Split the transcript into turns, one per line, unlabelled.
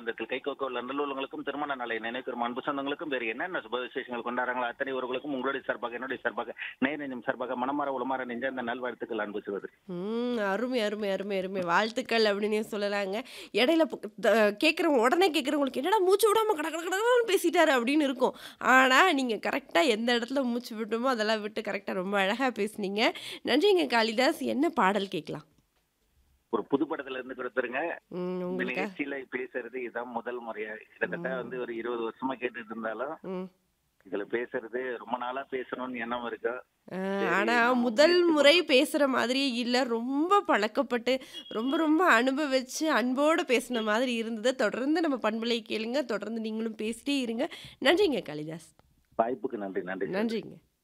வாழ்த்துக்கள் கை கோக்க உள்ள நல்லுள்ளவங்களுக்கும் திருமண நாளை நினைக்கும் அன்பு சொந்தங்களுக்கும் வேறு என்னென்ன சுப விசேஷங்கள் கொண்டாடுறாங்களோ அத்தனை உறவுகளுக்கும் உங்களுடைய சார்பாக என்னுடைய சார்பாக நேர் நெஞ்சம் சார்பாக மனமாற உளமாற நெஞ்ச அந்த நல்வாழ்த்துக்கள் அன்பு சொல்வது
ம் அருமை அருமை அருமை அருமை வாழ்த்துக்கள் அப்படின்னே சொல்லலாங்க இடையில பு- த- கேட்குறவங்க உடனே கேட்குறவங்களுக்கு என்னடா மூச்சு விடாம கட கட கடன்னு பேசிட்டாரு அப்படின்னு இருக்கும் ஆனால் நீங்கள் கரெக்டாக எந்த இடத்துல மூச்சு விட்டோமோ அதெல்லாம் விட்டு கரெக்டாக ரொம்ப அழகாக பேசுனீங்க நன்றிங்க காளிதாஸ் என்ன பாடல் கேட்கலாம்
ஒரு புது படத்துல இருந்து கொடுத்துருங்க
ம்,
இந்த
உங்களுக்கு
நிகழ்ச்சியில பேசுறது இதுதான் முதல் முறையா கிட்டத்தட்ட வந்து ஒரு இருபது வருஷமா கேட்டுட்டு இருந்தாலும்
ம்
இதுல பேசுறது ரொம்ப நாளா பேசணும்னு எண்ணம் இருக்கு சரி,
ஆனால்
நம்ம
முதல்
முயற்சி
முறை
பண்ணலாம்.
பேசுகிற மாதிரியே இல்லை ரொம்ப பழக்கப்பட்டு ரொம்ப ரொம்ப அனுபவிச்சு அன்போடு பேசின மாதிரி இருந்தது தொடர்ந்து நம்ம பண்பலை கேளுங்க தொடர்ந்து நீங்களும் பேசிட்டே இருங்க நன்றிங்க காளிதாஸ்
வாய்ப்புக்கு நன்றி நன்றி
நன்றிங்க